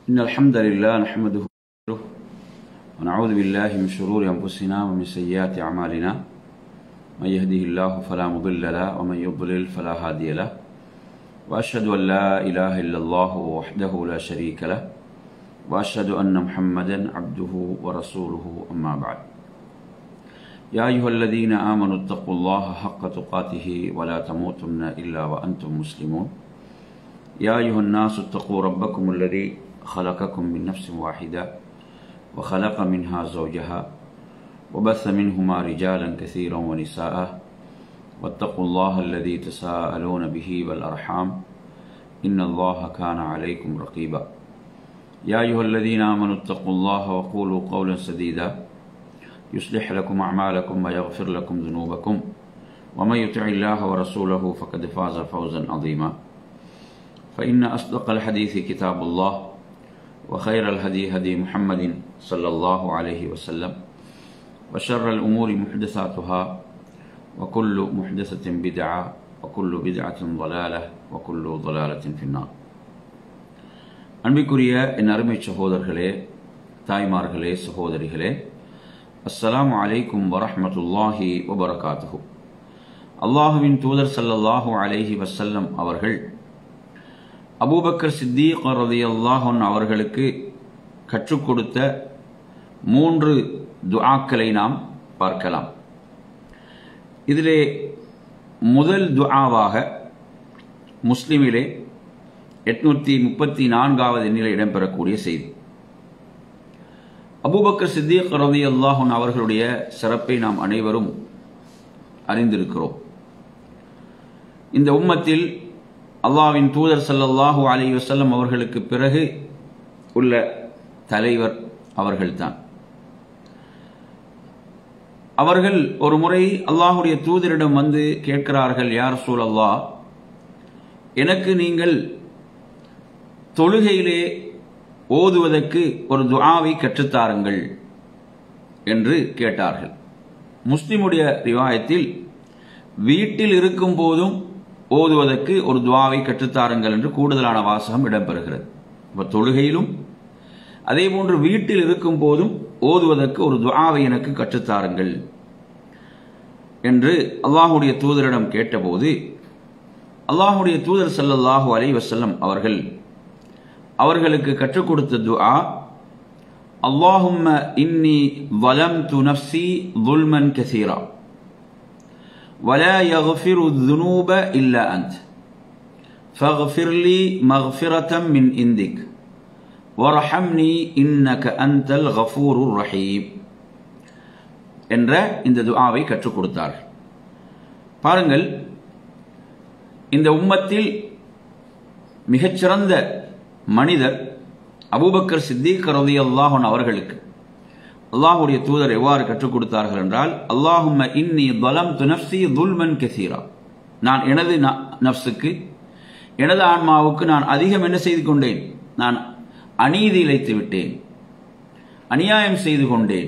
إن الحمد لله نحمده ونستغفره ونعوذ بالله من شرور أنفسنا ومن سيئات أعمالنا من يهده الله فلا مضل له ومن يضلل فلا هادي له وأشهد أن لا إله إلا الله وحده لا شريك له وأشهد أن محمدا عبده ورسوله أما بعد يا أيها الذين آمنوا اتقوا الله حق تقاته ولا تموتن إلا وأنتم مسلمون يا أيها الناس اتقوا ربكم الذي خلقكم من نفس واحدة وخلق منها زوجها وبث منهما رجالا كثيرا ونساء واتقوا الله الذي تساءلون به والأرحام إن الله كان عليكم رقيبا يا أيها الذين آمنوا اتقوا الله وقولوا قولا سديدا يصلح لكم أعمالكم ويغفر لكم ذنوبكم ومن يطع الله ورسوله فقد فاز فوزا عظيما فإن أصدق الحديث كتاب الله وخير الهدي هدي محمد صلى الله عليه وسلم وشر الأمور محدثاتها وكل محدثة بدعة وكل بدعة ضلالة وكل ضلالة في النار அன்பிற்குரிய என் அருமை சகோதரர்களே தாய்மார்களே சகோதரிகளே அஸ்ஸலாமு அலைக்கும் வரஹ்மத்துல்லாஹி வபரகாத்துஹு அல்லாஹுவின் தூதர் ஸல்லல்லாஹு அலைஹி வஸல்லம் அவர்கள் அபூபக்கர் சித்தீக் ரலியல்லாஹு அவர்களுக்கு கற்றுக் கொடுத்த மூன்று துஆக்களை நாம் பார்க்கலாம் இதிலே முதல் துஆவாக முஸ்லிமிலே எட்நூற்றி முப்பத்தி நான்காவது எண்ணில் இடம்பெறக்கூடிய செய்தி அபூபக்கர் சித்திக் ரவி அல்லாஹன் அவர்களுடைய சிறப்பை நாம் அனைவரும் அறிந்திருக்கிறோம் இந்த உம்மத்தில் அல்லாவின் தூதர் சல்லல்லாஹு அலி வசல்லம் அவர்களுக்கு பிறகு உள்ள தலைவர் அவர்கள்தான் அவர்கள் ஒரு முறை அல்லாஹுடைய தூதரிடம் வந்து கேட்கிறார்கள் யார் சூழ் அல்லாஹ் எனக்கு நீங்கள் தொழுகையிலே ஓதுவதற்கு ஒரு துஆவை கற்றுத்தாருங்கள் என்று கேட்டார்கள் முஸ்லிமுடைய ரிவாயத்தில் வீட்டில் இருக்கும் போதும் ஓதுவதற்கு ஒரு துவாவை கற்றுத்தாருங்கள் என்று கூடுதலான வாசகம் இடம்பெறுகிறது இப்போ தொழுகையிலும் அதே போன்று வீட்டில் இருக்கும் போதும் ஓதுவதற்கு ஒரு துவாவை எனக்கு கற்றுத்தாருங்கள் என்று அல்லாஹுடைய தூதரிடம் கேட்டபோது அல்லாஹுடைய தூதர் சல்லல்லாஹு அலை வசல்லம் அவர்கள் அவர்களுக்கு கற்றுக் கொடுத்த துஆ அல்லாஹும்ம இன்னி வலம்து நஃப்சி ظلما كثيرا ولا يغفر الذنوب إلا أنت فاغفر لي مغفرة من عندك وارحمني إنك أنت الغفور الرحيم என்ற இந்த துஆவை கற்றுக் கொடுத்தார்கள் பாருங்கள் இந்த உம்மத்தில் மிகச்சிறந்த மனிதர் அபூபக்கர் சித்திக் ரதி அல்லாஹன் அவர்களுக்கு அல்லாஹுடைய தூதர் எவ்வாறு கற்றுக் கொடுத்தார்கள் என்றால் அல்லாஹும் இன்னி பலம் துனப்சி துல்மன் கசீரா நான் எனது நப்சுக்கு எனது ஆன்மாவுக்கு நான் அதிகம் என்ன செய்து கொண்டேன் நான் அநீதி இழைத்து விட்டேன் அநியாயம் செய்து கொண்டேன்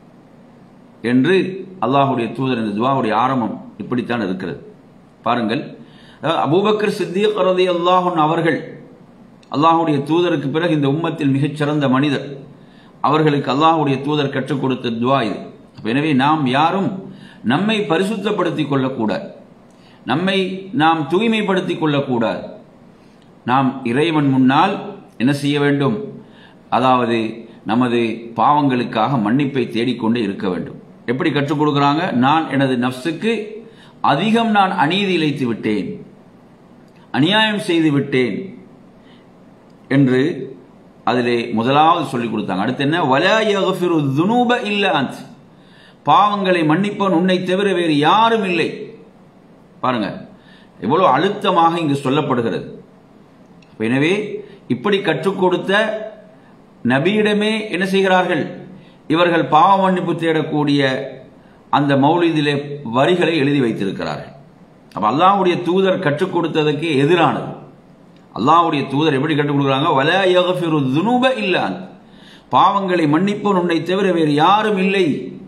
என்று அல்லாஹுடைய தூதர் இந்த துவாவுடைய ஆரம்பம் இப்படித்தான் இருக்கிறது பாருங்கள் அபூபக்கர் சித்திக் ரதி அல்லாஹன் அவர்கள் அல்லாஹுடைய தூதருக்கு பிறகு இந்த உம்மத்தில் மிகச்சிறந்த மனிதர் அவர்களுக்கு அல்லாஹுடைய தூதர் கற்றுக் கொடுத்த துவா இது எனவே நாம் யாரும் நம்மை பரிசுத்தப்படுத்திக் கொள்ளக்கூடாது நம்மை நாம் தூய்மைப்படுத்திக் கொள்ளக்கூடாது நாம் இறைவன் முன்னால் என்ன செய்ய வேண்டும் அதாவது நமது பாவங்களுக்காக மன்னிப்பை தேடிக்கொண்டே இருக்க வேண்டும் எப்படி கற்றுக் கொடுக்கிறாங்க நான் எனது நப்சுக்கு அதிகம் நான் அநீதி இழைத்து விட்டேன் அநியாயம் செய்து விட்டேன் என்று அதிலே முதலாவது சொல்லிக் கொடுத்தாங்க அடுத்து என்ன வலயகஃபிரு துனூப இல்ல அந்த் பாவங்களை மன்னிப்பவன் உன்னை தவிர வேறு யாரும் இல்லை பாருங்க எவ்வளவு அழுத்தமாக இங்கு சொல்லப்படுகிறது எனவே இப்படி கற்றுக் கொடுத்த நபியிடமே என்ன செய்கிறார்கள் இவர்கள் பாவ மன்னிப்பு தேடக்கூடிய அந்த மௌலிதிலே வரிகளை எழுதி வைத்திருக்கிறார்கள் அப்ப அல்லாஹுடைய தூதர் கற்றுக் கொடுத்ததற்கு எதிரானது அல்லாஹுடைய தூதர் எப்படி கற்றுக் கொடுக்குறாங்க வல யகஃபிரு துனூப இல்லான் பாவங்களை மன்னிப்போன் உன்னை தவிர வேறு யாரும் இல்லை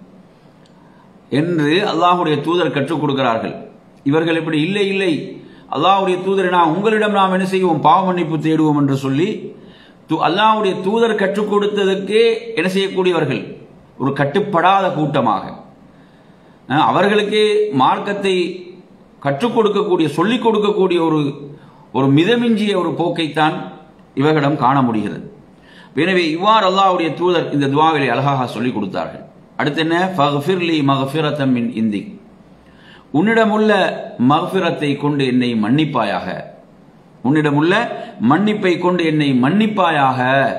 என்று அல்லாஹுடைய தூதர் கற்றுக் கொடுக்கிறார்கள் இவர்கள் எப்படி இல்லை இல்லை அல்லாஹ்வுடைய தூதரை நான் உங்களிடம் நாம் என்ன செய்வோம் பாவ மன்னிப்பு தேடுவோம் என்று சொல்லி து- அல்லாஹ்வுடைய தூதர் கற்றுக் கொடுத்ததற்கே என்ன செய்யக்கூடியவர்கள் ஒரு கட்டுப்படாத கூட்டமாக அஹ், அவர்களுக்கே மார்க்கத்தை கற்றுக் கொடுக்கக்கூடிய சொல்லிக் கொடுக்கக்கூடிய ஒரு ஒரு மிதமிஞ்சிய ஒரு போக்கைத்தான் இவர்களிடம் காண முடிகிறது எனவே இவ்வாறு அல்லாஹ்வுடைய தூதர் இந்த துவாவிலே அழகாக சொல்லிக் கொடுத்தார்கள் அடுத்து என்ன ஃபக்ஃபிர்லி மகஃபிரத்தம் மின் இந்தி உன்னிடமுள்ள மகஃபிரத்தை கொண்டு என்னை மன்னிப்பாயாக உன்னிடமுள்ள மன்னிப்பை கொண்டு என்னை மன்னிப்பாயாக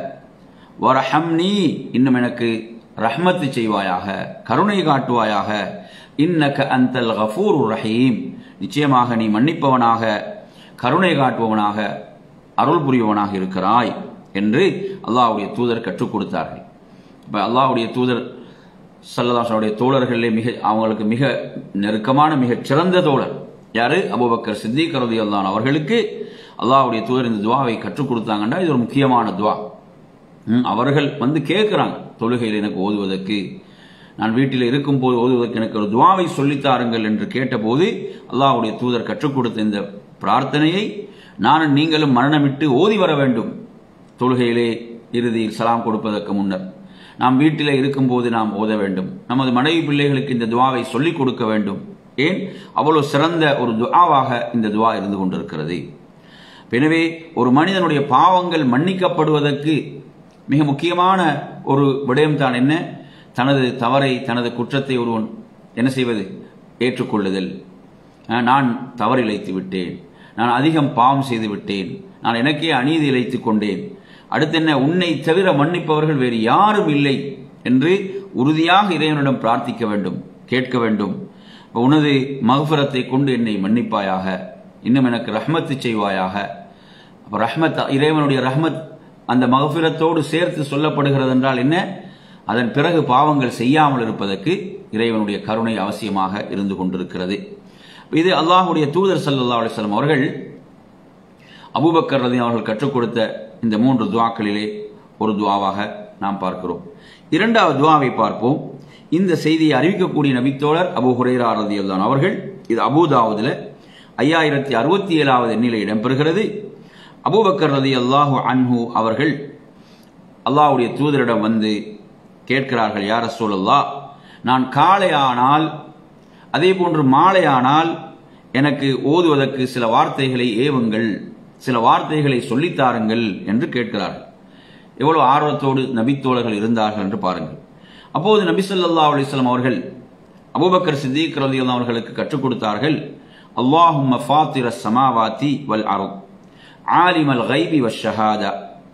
வரஹம்னி இன்னும் எனக்கு ரஹ்மத்து செய்வாயாக கருணை காட்டுவாயாக இன்னக அந்தல் கஃபூர் ரஹீம் நிச்சயமாக நீ மன்னிப்பவனாக கருணை காட்டுபவனாக அருள் புரிபவனாக இருக்கிறாய் என்று அல்லாஹ்வுடைய தூதர் கற்றுக் கொடுத்தார்கள் இப்ப அல்லாஹ்வுடைய தூதர் சல்லதாசனுடைய தோழர்களே மிக அவங்களுக்கு மிக நெருக்கமான மிகச் சிறந்த தோழர் யாரு அபூபக்கர் சித்திக் ரலியல்லாஹு அவர்களுக்கு அல்லாஹ்வுடைய தூதர் இந்த துவாவை கற்றுக் கொடுத்தாங்கன்னா இது ஒரு முக்கியமான துவா ம், அவர்கள் வந்து கேட்குறாங்க தொழுகையில் எனக்கு ஓதுவதற்கு நான் வீட்டில் இருக்கும்போது ஓதுவதற்கு எனக்கு ஒரு துவாவை சொல்லித்தாருங்கள் என்று கேட்டபோது அல்லாஹ்வுடைய தூதர் கற்றுக் கொடுத்த இந்த பிரார்த்தனையை நானும் நீங்களும் மரணமிட்டு ஓதி வர வேண்டும் தொழுகையிலே இறுதியில் சலாம் கொடுப்பதற்கு முன்னர் நாம் வீட்டிலே இருக்கும்போது நாம் ஓத வேண்டும் நமது மனைவி பிள்ளைகளுக்கு இந்த துவாவை சொல்லிக் கொடுக்க வேண்டும் ஏன் அவ்வளவு சிறந்த ஒரு துஆவாக இந்த துவா இருந்து கொண்டிருக்கிறது எனவே ஒரு மனிதனுடைய பாவங்கள் மன்னிக்கப்படுவதற்கு மிக முக்கியமான ஒரு விடயம் தான் என்ன தனது தவறை தனது குற்றத்தை ஒருவன் என்ன செய்வது ஏற்றுக்கொள்ளுதல் அஹ், நான் தவறு இழைத்து விட்டேன் நான் அதிகம் பாவம் செய்து விட்டேன் நான் எனக்கே அநீதி இழைத்துக் கொண்டேன் அடுத்து என்ன உன்னை தவிர மன்னிப்பவர்கள் வேறு யாரும் இல்லை என்று உறுதியாக இறைவனிடம் பிரார்த்திக்க வேண்டும் கேட்க வேண்டும் உனது மகஃபிரத்தை கொண்டு என்னை மன்னிப்பாயாக இன்னும் எனக்கு ரஹ்மத்து செய்வாயாக அப்ப ரஹ்மத் இறைவனுடைய ரஹ்மத் அந்த மகஃபிரத்தோடு சேர்த்து சொல்லப்படுகிறது என்றால் என்ன அதன் பிறகு பாவங்கள் செய்யாமல் இருப்பதற்கு இறைவனுடைய கருணை அவசியமாக இருந்து கொண்டிருக்கிறது இது அல்லாஹ்வுடைய தூதர் ஸல்லல்லாஹு அலைஹி வஸல்லம் அவர்கள் அபூபக்கர் ரதி அவர்கள் கற்றுக் கொடுத்த இந்த மூன்று துவாக்களிலே ஒரு துவாவாக நாம் பார்க்கிறோம் இரண்டாவது துவாவை பார்ப்போம் இந்த செய்தியை அறிவிக்கக்கூடிய நபித்தோழர் அபு ஹுரைரா ரதியுல்லான் அவர்கள் இது அபூதாவுதுல ஐயாயிரத்தி அறுபத்தி ஏழாவது எண்ணிலே இடம்பெறுகிறது அபூபக்கர் ரதி அல்லாஹு அன்ஹு அவர்கள் அல்லாஹ்வுடைய தூதரிடம் வந்து கேட்கிறார்கள் யார் ரசூலல்லா நான் காலையானால் அதே போன்று மாலையானால் எனக்கு ஓதுவதற்கு சில வார்த்தைகளை ஏவுங்கள் சில வார்த்தைகளை சொல்லித்தாருங்கள் என்று கேட்கிறார்கள் எவ்வளவு ஆர்வத்தோடு நபித்தோழர்கள் இருந்தார்கள் என்று பாருங்கள் அப்போது நபி ஸல்லல்லாஹு அலைஹி வஸல்லம் அவர்கள் அபூபக்கர் சித்திக் ரலியல்லாஹு அவர்களுக்கு கற்றுக் கொடுத்தார்கள் அல்லாஹும்ம ஃபாத்திர ஸமாவாதி வல் அர்த் ஆலிமல் கைபி வஷஹாதா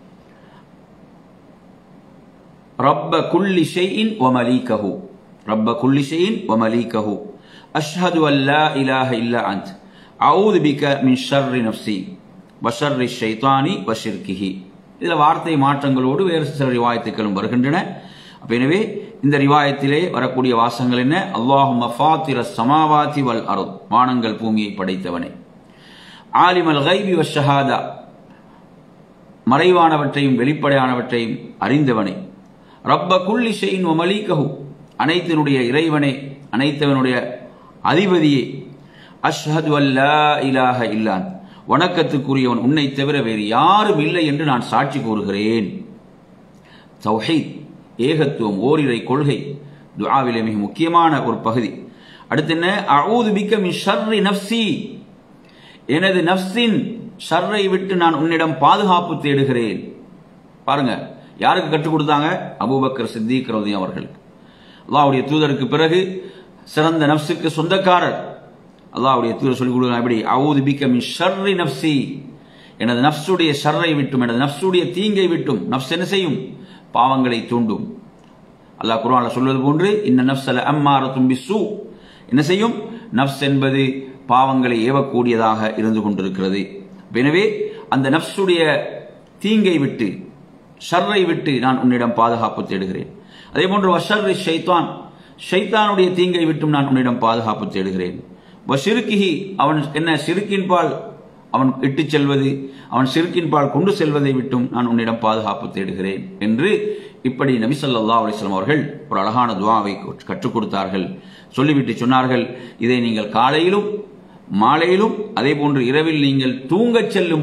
رب كل شيء ومليكه رب كل شيء ومليكه أشهد أن لا إله إلا أنت أعوذ بك من شر نفسي وشر الشيطان وشركه இதில் வார்த்தை மாற்றங்களோடு வேறு சில ரிவாயத்துக்களும் வருகின்றன அப்ப எனவே இந்த ரிவாயத்திலே வரக்கூடிய வாசகங்கள் என்ன அல்லாஹும் ஃபாத்திர சமாவாதி வல் அருத் வானங்கள் பூமியை படைத்தவனே ஆலிமல் கைபி வஷஹாதா மறைவானவற்றையும் வெளிப்படையானவற்றையும் அறிந்தவனே ரப்ப குல்லி ஷெயின் ஒமலீகஹு அனைத்தினுடைய இறைவனே அனைத்தவனுடைய அதிபதியே அஷ்ஹது அல்லா இலாஹ இல்லான் வணக்கத்துக்குரியவன் உன்னை தவிர வேறு யாரும் இல்லை என்று நான் சாட்சி கூறுகிறேன் தௌஹீத் ஏகத்துவம் ஓரிரை கொள்கை துஆவிலே மிக முக்கியமான ஒரு பகுதி அடுத்து என்ன அஊது பிக்க மின் ஷர்ரி நஃப்சி எனது நஃப்ஸின் ஷர்ரை விட்டு நான் உன்னிடம் பாதுகாப்பு தேடுகிறேன் பாருங்க யாருக்கு கற்றுக் கொடுத்தாங்க அபூபக்கர் சித்திக் ரதி அவர்களுக்கு அல்லாஹ்வுடைய தூதருக்கு பிறகு சிறந்த நஃப்ஸுக்கு சொந்தக்காரர் அல்லாஹ்வுடைய தூதர் சொல்லிக் கொடுக்குறாங்க எப்படி அவுது பிக்க மின் ஷர்ரி நஃப்சி எனது நஃப்ஸுடைய ஷர்ரை விட்டும் எனது நஃப்ஸுடைய தீங்கை விட்டும் நஃப்ஸ் என்ன செய்யும் பாவங்களை தூண்டும் அல்லாஹ் குர்ஆன்ல சொல்வது போன்று இன்ன நஃப்ஸல அம்மாரத்தும் பிஸ்ஸு என்ன செய்யும் நஃப்ஸ் என்பது பாவங்களை ஏவக்கூடியதாக இருந்து கொண்டிருக்கிறது எனவே அந்த நஃப்ஸுடைய தீங்கை விட்டு ஷர்ரை விட்டு நான் உன்னிடம் பாதுகாப்பு தேடுகிறேன் அதே போன்று வஷர்ரி ஷைத்தான் ஷைத்தானுடைய தீங்கை விட்டும் நான் உன்னிடம் பாதுகாப்பு தேடுகிறேன் வஷிருக்கிஹி அவன் என்ன சிறுக்கின் பால் அவன் இட்டுச் செல்வது அவன் சிறுக்கின் பால் கொண்டு செல்வதை விட்டும் நான் உன்னிடம் பாதுகாப்பு தேடுகிறேன் என்று இப்படி நபி ஸல்லல்லாஹு அலைஹி வஸல்லம் அவர்கள் ஒரு அழகான துஆவை கற்றுக் கொடுத்தார்கள் சொல்லிவிட்டு சொன்னார்கள் இதை நீங்கள் காலையிலும் மாலையிலும் அதே போன்று இரவில் நீங்கள் தூங்கச் செல்லும் போது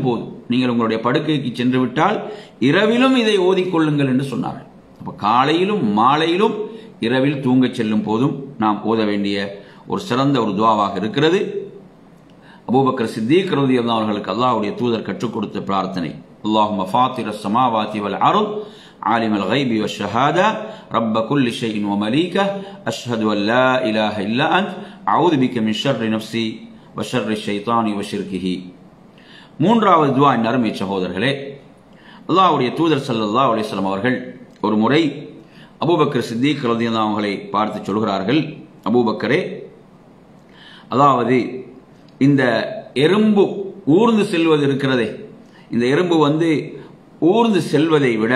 நீங்கள் உங்களுடைய படுக்கைக்கு சென்று விட்டால் இரவிலும் இதை ஓதிக்கொள்ளுங்கள் என்று சொன்னார்கள் அப்ப காலையிலும் மாலையிலும் இரவில் தூங்கச் செல்லும் போதும் நாம் ஓத வேண்டிய ஒரு சிறந்த ஒரு துவாவாக இருக்கிறது அபூபக்கர் சித்தீக் ரலியல்லாஹு அவர்களுக்கு அல்லாஹ்வுடைய தூதர் கற்றுக் கொடுத்த பிரார்த்தனை அல்லாஹும்ம ஃபாத்திர ஸமாவாதி வல் அர்த் عالم الغيب والشهادة رب كل شيء ومليكه أشهد أن لا إله إلا أنت أعوذ بك من شر نفسي وشر الشيطان وشركه மூன்றாவது துவா என் அருமை சகோதரர்களே அல்லாஹ்வுடைய தூதர் ஸல்லல்லாஹு அலைஹி வஸல்லம் அவர்கள் ஒரு முறை அபூபக்கர் சித்திக் ரலியல்லாஹு அவர்களை பார்த்து சொல்கிறார்கள் அபூபக்கரே அதாவது இந்த எறும்பு ஊர்ந்து செல்வது இருக்கிறதே இந்த எறும்பு வந்து ஊர்ந்து செல்வதை விட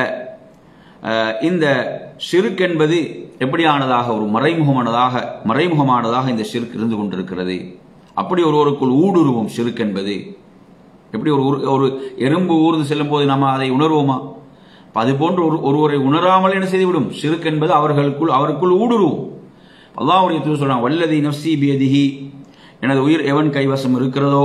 அஹ், இந்த ஷிர்க் என்பது எப்படியானதாக ஒரு மறைமுகமானதாக மறைமுகமானதாக இந்த ஷிர்க் இருந்து கொண்டிருக்கிறது அப்படி ஒருவருக்குள் ஊடுருவும் ஷிர்க் என்பது எப்படி ஒரு ஒரு- ஒரு எறும்பு ஊர்ந்து செல்லும் போது நம்ம அதை உணர்வோமா அப்ப அது போன்று ஒரு ஒருவரை உணராமல் என்ன செய்துவிடும் ஷிர்க் என்பது அவர்களுக்குள் அவருக்குள் ஊடுருவும் அல்லாஹ்வுடைய தூதர் சொல்றான் வல்லதி நஃப்சி பியதிஹி எனது உயிர் எவன் கைவசம் இருக்கிறதோ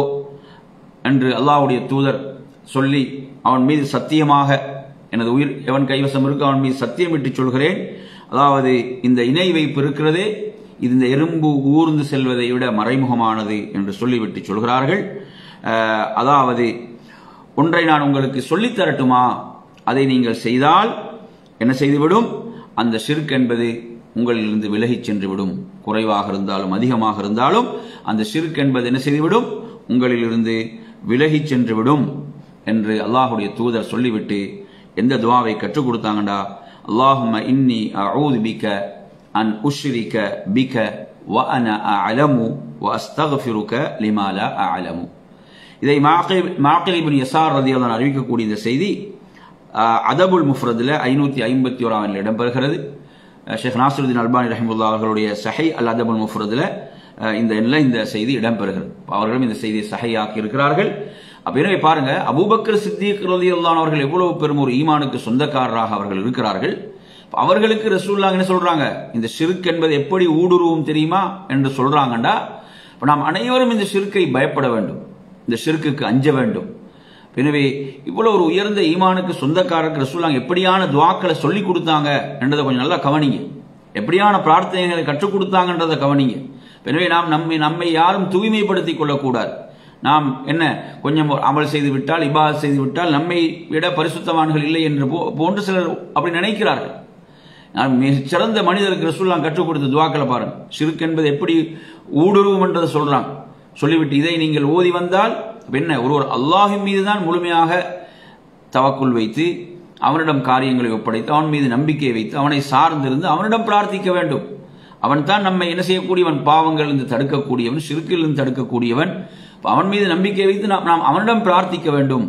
என்று அல்லாஹ்வுடைய தூதர் சொல்லி அவன் மீது சத்தியமாக எனது உயிர் எவன் கைவசம் இருக்கு அவன் மீது சத்தியமிட்டு சொல்கிறேன் அதாவது இந்த இணை வைப்பு இருக்கிறதே இது இந்த எறும்பு ஊர்ந்து செல்வதை விட மறைமுகமானது என்று சொல்லிவிட்டு சொல்கிறார்கள் அஹ், அதாவது ஒன்றை நான் உங்களுக்கு சொல்லித் தரட்டுமா அதை நீங்கள் செய்தால் என்ன செய்துவிடும் அந்த ஷிர்க் என்பது உங்களிலிருந்து விலகிச் சென்றுவிடும் குறைவாக இருந்தாலும் அதிகமாக இருந்தாலும் அந்த ஷிர்க் என்பது என்ன செய்துவிடும் உங்களிலிருந்து விலகிச் சென்றுவிடும் என்று அல்லாஹுடைய தூதர் சொல்லிவிட்டு எந்த துவாவை கற்றுக் கொடுத்தாங்கடா அல்லாஹும்ம இன்னி அஊது பிக அன் உஷ்ரிக பிக வ அன அலமு வ அஸ்தக்ஃபிருக லிமா லா அலமு இதை மாக்கில் மாக்கில் இப்னு யசார் ரதியல்லாஹு அன்ஹு அறிவிக்கக்கூடிய இந்த செய்தி அஹ், அதபுல் முஃப்ரதுல ஐநூத்தி ஐம்பத்தி ஓராவில் இடம்பெறுகிறது அஹ், ஷேக் நாசருதீன் அல்பானி ரஹிமுல்லா அவர்களுடைய சஹை அல் அதபுல் முஃப்ரதுல அஹ், இந்த எண்ணில் இந்த செய்தி இடம்பெறுகிறது அவர்களும் இந்த செய்தியை சஹையாக்கி இருக்கிறார்கள் அப்ப எனவே பாருங்க அபூபக்கர் சித்திக் ரலியல்லாஹு அவர்கள் எவ்வளவு பெரும் ஒரு ஈமானுக்கு சொந்தக்காரராக அவர்கள் இருக்கிறார்கள் அப்ப அவர்களுக்கு ரசூலுல்லாஹ் என்ன சொல்றாங்க இந்த ஷிர்க் என்பது எப்படி ஊடுருவும் தெரியுமா என்று சொல்றாங்கண்டா இப்ப நாம் அனைவரும் இந்த ஷிர்க்கை பயப்பட வேண்டும் இந்த ஷிர்க்குக்கு அஞ்ச வேண்டும் எனவே இவ்வளவு ஒரு உயர்ந்த ஈமானுக்கு சொந்தக்காரருக்கு ரசூலுல்லாஹ் எப்படியான துவாக்களை சொல்லி கொடுத்தாங்க என்றதை கொஞ்சம் நல்லா கவனிங்க எப்படியான பிரார்த்தனைகளை கற்றுக் கொடுத்தாங்கன்றதை கவனிங்க எனவே நாம் நம்மை நம்மை யாரும் தூய்மைப்படுத்திக் கொள்ளக்கூடாது நாம் என்ன கொஞ்சம் அமல் செய்து விட்டால் இபாத் செய்து விட்டால் நம்மை விட பரிசுத்தவான்கள் இல்லை என்று போ- போன்று சிலர் அப்படி நினைக்கிறார்கள் நான் மிகச் சிறந்த மனிதருக்கு ரசூல்லாம் கற்றுக் கொடுத்த துவாக்களை பாருங்க ஷிர்க் என்பது எப்படி ஊடுருவும் என்றதை சொல்றாங்க சொல்லிவிட்டு இதை நீங்கள் ஓதி வந்தால் அப்ப என்ன ஒருவர் அல்லாஹின் மீது தான் முழுமையாக தவக்குள் வைத்து அவனிடம் காரியங்களை ஒப்படைத்து அவன் மீது நம்பிக்கை வைத்து அவனை சார்ந்திருந்து அவனிடம் பிரார்த்திக்க வேண்டும் அவன் தான் நம்மை என்ன செய்யக்கூடியவன் பாவங்கள் இருந்து தடுக்கக்கூடியவன் ஷிர்கில் இருந்து தடுக்கக்கூடியவன் அப்ப அவன் மீது நம்பிக்கை வைத்து நாம் நாம் அவனிடம் பிரார்த்திக்க வேண்டும்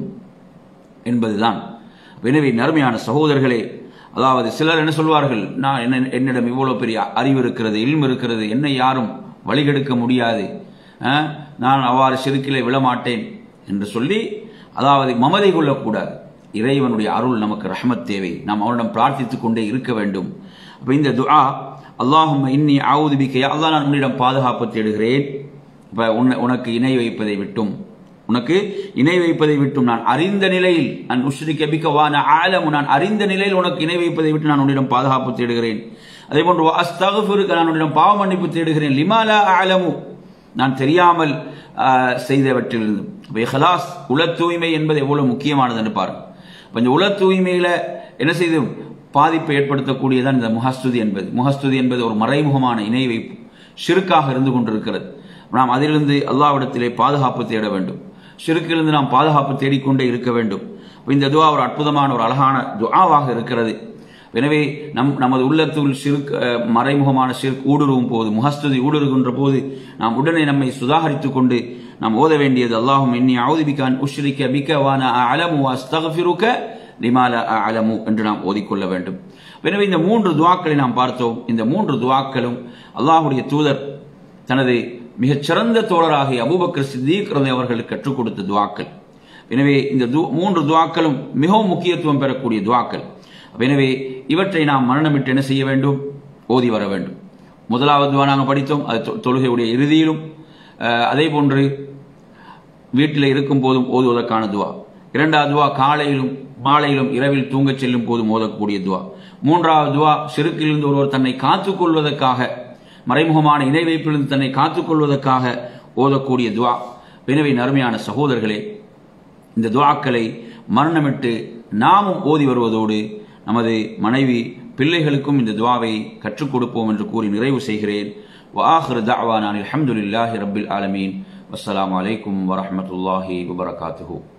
என்பதுதான் எனவே நறுமையான சகோதரர்களே அதாவது சிலர் என்ன சொல்வார்கள் நான் என்ன என்னிடம் இவ்வளவு பெரிய அறிவு இருக்கிறது இல்மு இருக்கிறது என்னை யாரும் வழிகெடுக்க முடியாது ஆ, நான் அவ்வாறு சிறுக்கிலே விழமாட்டேன் என்று சொல்லி அதாவது மமதை கொள்ளக்கூடாது இறைவனுடைய அருள் நமக்கு ரஹமத் தேவை நாம் அவனிடம் பிரார்த்தித்துக் கொண்டே இருக்க வேண்டும் அப்ப இந்த துஆ அல்லாஹும் இன்னி ஆவுது பிக்கையா அல்லாஹ் நான் உன்னிடம் பாதுகாப்பு தேடுகிறேன் இப்ப உன்னை உனக்கு இணை வைப்பதை விட்டும் உனக்கு இணை வைப்பதை விட்டும் நான் அறிந்த நிலையில் நான் உஷ்ரிக்க பிக்கவான ஆலமு நான் அறிந்த நிலையில் உனக்கு இணை வைப்பதை விட்டு நான் உன்னிடம் பாதுகாப்பு தேடுகிறேன் அதே போன்று அஸ்தகுஃபிருக்கு நான் உன்னிடம் பாவ மன்னிப்பு தேடுகிறேன் லிமாலா ஆலமு நான் தெரியாமல் ஆஹ், செய்தவற்றிலிருந்து இப்ப இஹ்லாஸ் உள தூய்மை என்பது எவ்வளவு முக்கியமானது என்று பாருங்க இப்ப இந்த உள தூய்மையில என்ன செய்து பாதிப்பை ஏற்படுத்தக்கூடியதான் இந்த முகஸ்துதி என்பது முகஸ்துதி என்பது ஒரு மறைமுகமான இணை வைப்பு ஷிருக்காக இருந்து கொண்டிருக்கிறது நாம் அதிலிருந்து அல்லாவிடத்திலே பாதுகாப்பு தேட வேண்டும் ஷிருக்கிலிருந்து நாம் பாதுகாப்பு தேடிக்கொண்டே இருக்க வேண்டும் அப்ப இந்த துவா ஒரு அற்புதமான ஒரு அழகான துஆவாக இருக்கிறது எனவே நம் நமது உள்ளத்துள் சிறுக் அஹ், மறைமுகமான சிறுக் ஊடுருவும் போது முகஸ்துதி ஊடுருகின்ற போது நாம் உடனே நம்மை சுதாகரித்துக் கொண்டு நாம் ஓத வேண்டியது அல்லாஹும் இன்னி அவுதிபிகான் உஷ்ரிக்க பிக்க வான அலமு அஸ்தகஃபிருக்க லிமால அலமு என்று நாம் ஓதிக்கொள்ள வேண்டும் எனவே இந்த மூன்று துவாக்களை நாம் பார்த்தோம் இந்த மூன்று துவாக்களும் அல்லாஹுடைய தூதர் தனது மிகச் சிறந்த தோழராகிய அபூபக்கர் சித்தீக் ரலி அவர்களுக்கு கற்றுக் கொடுத்த துவாக்கள் எனவே இந்த து- மூன்று துவாக்களும் மிகவும் முக்கியத்துவம் பெறக்கூடிய துவாக்கள் எனவே இவற்றை நாம் மரணமிட்டு என்ன செய்ய வேண்டும் ஓதி வர வேண்டும் முதலாவது துவா நாங்கள் படித்தோம் அது தொ- தொழுகையுடைய இறுதியிலும் அஹ், அதே போன்று வீட்டில் இருக்கும் போதும் ஓதுவதற்கான துவா இரண்டாவது துவா காலையிலும் மாலையிலும் இரவில் தூங்கச் செல்லும் போது மோதக்கூடிய துவா மூன்றாவது துவா சிறுக்கிலிருந்து ஒருவர் தன்னை காத்துக் கொள்வதற்காக மறைமுகமான இணை வைப்பிலிருந்து தன்னை காத்துக் கொள்வதற்காக ஓதக்கூடிய துவா எனவே நறுமையான சகோதரர்களே இந்த துவாக்களை மரணமிட்டு நாமும் ஓதி வருவதோடு நமது மனைவி பிள்ளைகளுக்கும் இந்த துவாவை கற்றுக் கொடுப்போம் என்று கூறி நிறைவு செய்கிறேன் وآخر دعوانا الحمد لله رب العالمين والسلام عليكم ورحمة الله وبركاته